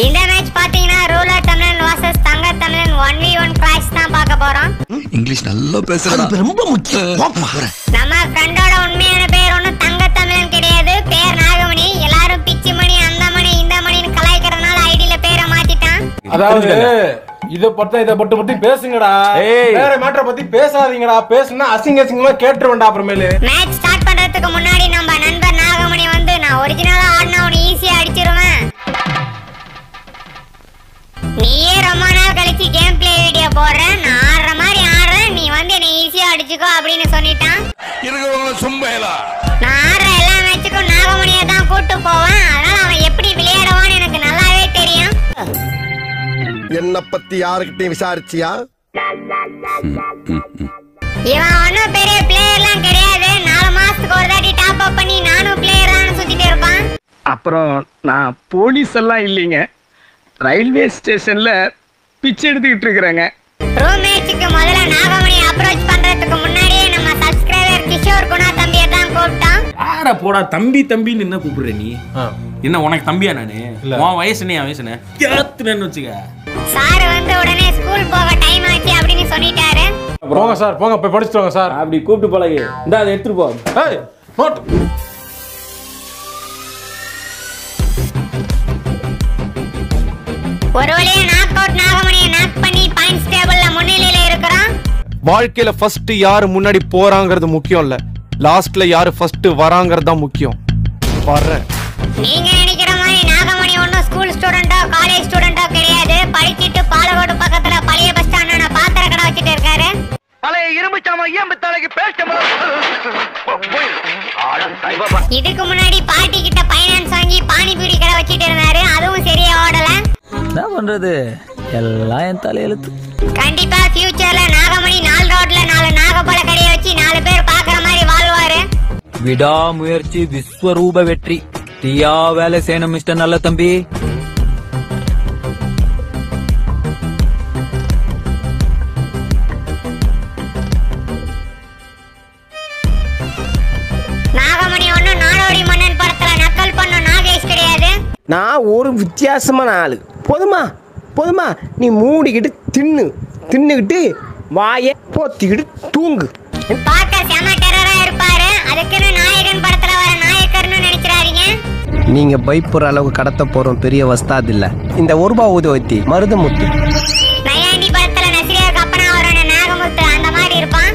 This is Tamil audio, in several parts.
இந்த மேட்ச் பாத்தீங்கன்னா ரூலர் தமிழன் வாசஸ் தங்க தமிழன் ஒன் வி ஒன் கிளாஷ் தான் பார்க்க போறோம் இங்கிலீஷ் நல்லா பேசுறா ரொம்ப முக்கியம் நம்ம ஃப்ரெண்டோட உண்மையான பேர் ஒன்றும் தங்க தமிழன் கிடையாது பேர் நாகமணி எல்லாரும் பிச்சி மணி அந்த மணி இந்த மணின்னு கலாய்க்கிறதுனால ஐடியில பேரை மாத்திட்டான் அதாவது இத பத்த இத பட்டு பத்தி பேசுங்கடா ஏய். வேற மேட்டரை பத்தி பேசாதீங்கடா பேசுனா அசிங்க அசிங்கமா கேட்டுருவேன்டா அப்புறமேலு மேட்ச் ஸ்டார்ட் பண்றதுக்கு முன்னாடி நம்ம நண்பர் நாகமணி வந்து நான் ஒரிஜினலா ஆடினா உன்னை ஈஸியா அடிச்சிருவேன் நீயே ரொம்ப நாள் கழிச்சு கேம் பிளே வீடியோ போடுறேன் நான் ஆடுற மாதிரி ஆடுறேன் நீ வந்து என்னை ஈஸியா அடிச்சுக்கோ அப்படின்னு சொல்லிட்டான் இருக்கிறவங்கள சும்பையலா நான் ஆடுற எல்லா மேட்சுக்கும் நாகமணியை தான் கூட்டு போவேன் அதனால அவன் எப்படி விளையாடுவான்னு எனக்கு நல்லாவே தெரியும் என்ன பத்தி யாருக்கிட்டையும் விசாரிச்சியா இவன் ஒன்றும் பெரிய பிளேயர்லாம் கிடையாது நாலு மாசத்துக்கு ஒரு தாட்டி டாப் அப் பண்ணி நானும் பிளேயர் தான் சுத்திட்டு இருப்பான் அப்புறம் நான் போலீஸ் எல்லாம் இல்லைங்க ரயில்வே ஸ்டேஷன்ல பிச்சை எடுத்துக்கிட்டு இருக்கிறேங்க ரூம் மேட்சுக்கு முதல்ல நாகமணி அப்ரோச் பண்றதுக்கு முன்னாடியே நம்ம சப்ஸ்கிரைபர் கிஷோர் குணா தம்பியை தான் கூப்பிட்டோம் ஆட போடா தம்பி தம்பின்னு என்ன கூப்பிடுற நீ என்ன உனக்கு தம்பியா நானு உன் வயசு என்ன என் வயசு என்ன கேத்துனேன்னு வச்சுக்க சார் வந்து உடனே ஸ்கூல் போக டைம் ஆச்சு அப்படின்னு சொல்லிட்டாரு போங்க சார் போங்க போய் படிச்சுட்டு வாங்க சார் அப்படி கூப்பிட்டு பழகு இந்த அதை எடுத்துட்டு போ ஏய் நோட் ஒரு வழியா நாக் அவுட் நாகமணியை நாக் பண்ணி பாயிண்ட்ஸ் டேபிள்ல முன்னிலையில இருக்கிறோம் வாழ்க்கையில ஃபர்ஸ்ட் யாரு முன்னாடி போறாங்கிறது முக்கியம் இல்ல லாஸ்ட்ல யாரு ஃபர்ஸ்ட் வராங்கிறது தான் முக்கியம் வர்றேன் நீங்க நினைக்கிற மாதிரி நாகமணி ஒன்றும் ஸ்கூல் ஸ்டூடெண்டோ காலேஜ் ஸ்டூடெண்டோ கிடையாது படிச்சிட்டு பாலக்கோடு பக்கத்துல பழைய பஸ் ஸ்டாண்டான பாத்திர கடை வச்சுட்டு இருக்காரு பழைய இரும்பு சாமா ஏன் தலைக்கு இதுக்கு முன்னாடி பாட்டி கிட்ட பைனான்ஸ் வாங்கி பானிபூரி கடை வச்சிட்டு இருந்தாரு அதுவும் சரியா ஓடல என்ன பண்றது எல்லாம் என் தலையெழுத்து கண்டிப்பா ஃபியூச்சர்ல நாகமணி நாலு ரோட்ல நாலு நாகப்பழ கடையை வச்சு நாலு பேர் பாக்குற மாதிரி வாழ்வாரு விடாமுயற்சி விஸ்வரூப வெற்றி தீயா வேலை செய்யணும் மிஸ்டர் நல்ல தம்பி நாகமணி ஒன்றும் நாடோடி மன்னன் படத்துல நக்கல் பண்ண நாகேஷ் கிடையாது நான் ஒரு வித்தியாசமான ஆளு போதுமா போதுமா நீ மூடிக்கிட்டு தின்னு தின்னுக்கிட்டு வாயை போத்திக்கிட்டு தூங்கு பார்க்க செம டெரரா இருப்பாரு அதுக்குன்னு நாயகன் படத்துல வர நாயக்கர்னு நினைச்சிடாதீங்க நீங்க பயப்படுற அளவுக்கு கடத்த போறோம் பெரிய வஸ்தாது இல்ல இந்த ஒரு ரூபா ஊதுவத்தி மருதமுத்து நையாண்டி படத்துல நசிரியாவுக்கு அப்பனா வரோட நாகமுத்து அந்த மாதிரி இருப்பான்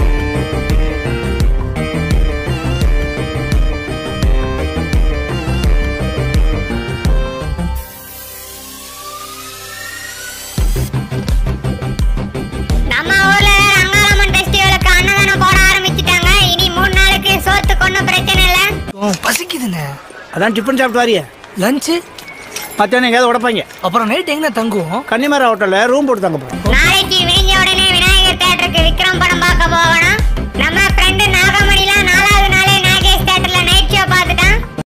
நம்ம ஊர்ல ரங்காரம்மன் ஃபெஸ்டிவலுக்கு அன்னதானம் போட ஆரம்பிச்சிட்டாங்க இனி மூணு நாளுக்கு சோத்துக்கு ஒன்றும் பிரச்சனை இல்லை பசிக்குதுண்ணே அதான் டிஃபன் சாப்பிட்டு வாரியா லஞ்சு மத்தியானம் எங்கேயாவது உடப்பாங்க அப்புறம் நைட் எங்க தங்குவோம் கன்னிமர ஹோட்டல்ல ரூம் போட்டு தங்க போறோம் நாளைக்கு விடிஞ்ச உடனே விநாயகர் தேட்டருக்கு விக்ரம் படம் பார்க்க போகணும் நம்ம ஃப்ரெண்டு நாகமணிலாம் நாலாவது நாளே நாகேஷ் தேட்டர்ல நைட் ஷோ பார்த்துட்டான்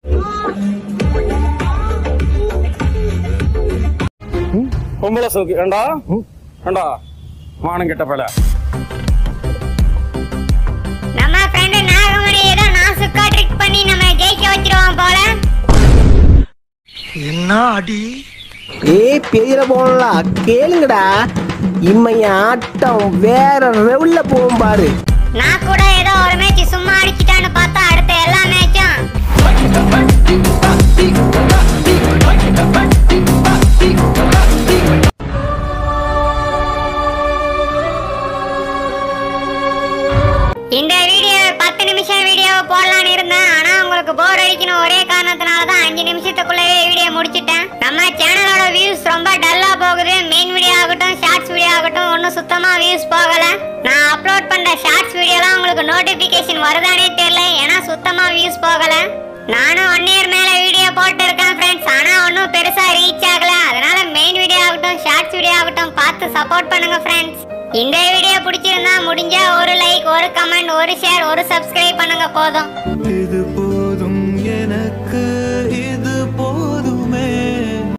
பொம்பளை சோக்கு ஏண்டா ஏண்டா மானம் கெட்ட பல நம்ம ஃப்ரெண்டு நாகமணி ஏதோ நாசுக்கா ட்ரிக் பண்ணி நம்ம ஜெயிக்க வச்சிருவான் போல என்ன அடி ஏய் பெரிய போகலாம் கேளுங்கடா இம்மைய ஆட்டம் வேற லெவல்ல போகும் பாரு நான் கூட ஏதோ ஒரு மேட்ச் சும்மா அடிச்சிட்டான்னு பார்த்தா அடுத்த எல்லா மேட்சும் இந்த வீடியோ பத்து நிமிஷம் வீடியோ போடலான்னு இருந்தேன் ஆனா உங்களுக்கு போர் அடிக்கணும் ஒரே காரணத்தினால தான் அஞ்சு நிமிஷத்துக்குள்ளவே வீடியோ முடிச்சிட்டேன் நம்ம சேனலோட வியூஸ் ரொம்ப டல்லா போகுது மெயின் வீடியோ ஆகட்டும் ஷார்ட்ஸ் வீடியோ ஆகட்டும் ஒன்றும் சுத்தமா வியூஸ் போகல நான் அப்லோட் பண்ற ஷார்ட்ஸ் வீடியோலாம் உங்களுக்கு நோட்டிபிகேஷன் வருதானே தெரியல ஏன்னா சுத்தமா வியூஸ் போகல நானும் ஒன் இயர் மேல வீடியோ போட்டு இருக்கேன் ஃப்ரெண்ட்ஸ் ஆனா ஒன்றும் பெருசா ரீச் ஆகல அதனால மெயின் வீடியோ ஆகட்டும் ஷார்ட்ஸ் வீடியோ ஆகட்டும் பார்த்து சப்போர்ட் பண்ணுங்க ஃப்ரெண்ட்ஸ் இந்த வீடியோ பிடிச்சிருந்தா முடிஞ்சா ஒரு லைக் ஒரு கமெண்ட் ஒரு ஷேர் ஒரு சப்ஸ்கிரைப் பண்ணுங்க போதும் இது